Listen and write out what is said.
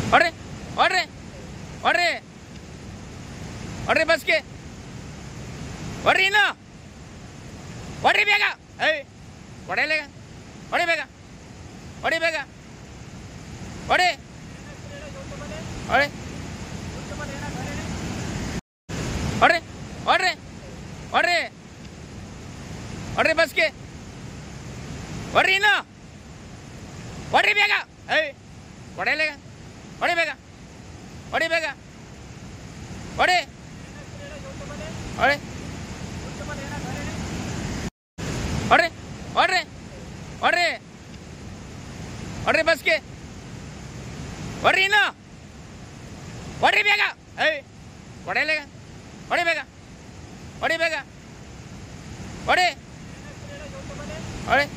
ಹೊಡ್ರಿ ಹೊಡ್ರಿ ಹೊಡ್ರಿ ಹೊಡ್ರಿ ಬಸ್ಗೆ ಹೊಡ್ರಿ ಇನ್ನು ಹೊಡ್ರಿ ಬೇಗ ಏಯ್ ಹೊಡೆಯಲ್ಲ ಹೊಡಿ ಬೇಗ ಹೊಡಿ ಬೇಗ ಹೊಡಿ ಹೊಡಿ ಹೊಡ್ರಿ ಹೊಡ್ರಿ ಹೊಡ್ರಿ ಹೊಡ್ರಿ ಬಸ್ಗೆ ಹೊಡ್ರಿ ಇನ್ನು ಹೊಡ್ರಿ ಬೇಗ ಏಯ್ ಹೊಡೆಯಲ್ಲ ಹೊಡಿ ಬೇಗ ಹೊಡಿ ಬೇಗ ಹೊಡಿ ಹೊಡಿ ಹೊಡ್ರಿ ಹೊಡ್ರಿ ಹೊಡ್ರಿ ಹೊಡ್ರಿ ಬಸ್ಗೆ ಹೊಡ್ರಿ ಇನ್ನು ಹೊಡ್ರಿ ಬೇಗ ಏಯ್ ಹೊಡೆಯಲ್ಲ ಹೊಡಿ ಬೇಗ ಹೊಡಿ ಬೇಗ ಹೊಡಿ ಹೊಡಿ